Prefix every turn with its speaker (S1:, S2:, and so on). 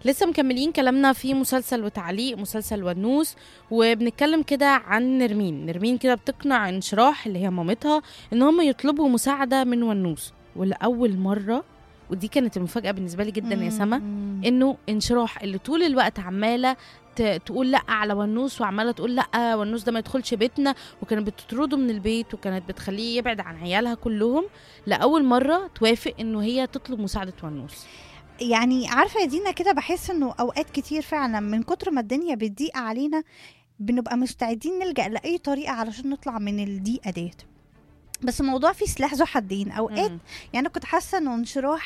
S1: لسه مكملين كلامنا في مسلسل وتعليق مسلسل ونوس وبنتكلم كده عن نرمين نرمين كده بتقنع انشراح اللي هي مامتها ان هم يطلبوا مساعدة من ونوس ولأول مرة ودي كانت المفاجأة بالنسبة لي جدا يا سما
S2: مم.
S1: انه انشراح اللي طول الوقت عمالة ت- تقول لا على ونوس وعماله تقول لا ونوس ده ما يدخلش بيتنا وكانت بتطرده من البيت وكانت بتخليه يبعد عن عيالها كلهم لاول مره توافق انه هي تطلب مساعده ونوس
S2: يعني عارفه يا دينا كده بحس انه اوقات كتير فعلا من كتر ما الدنيا بتضيق علينا بنبقى مستعدين نلجا لاي طريقه علشان نطلع من الضيقه ديت بس الموضوع فيه سلاح ذو حدين اوقات
S1: مم.
S2: يعني أنا كنت حاسه انه انشراح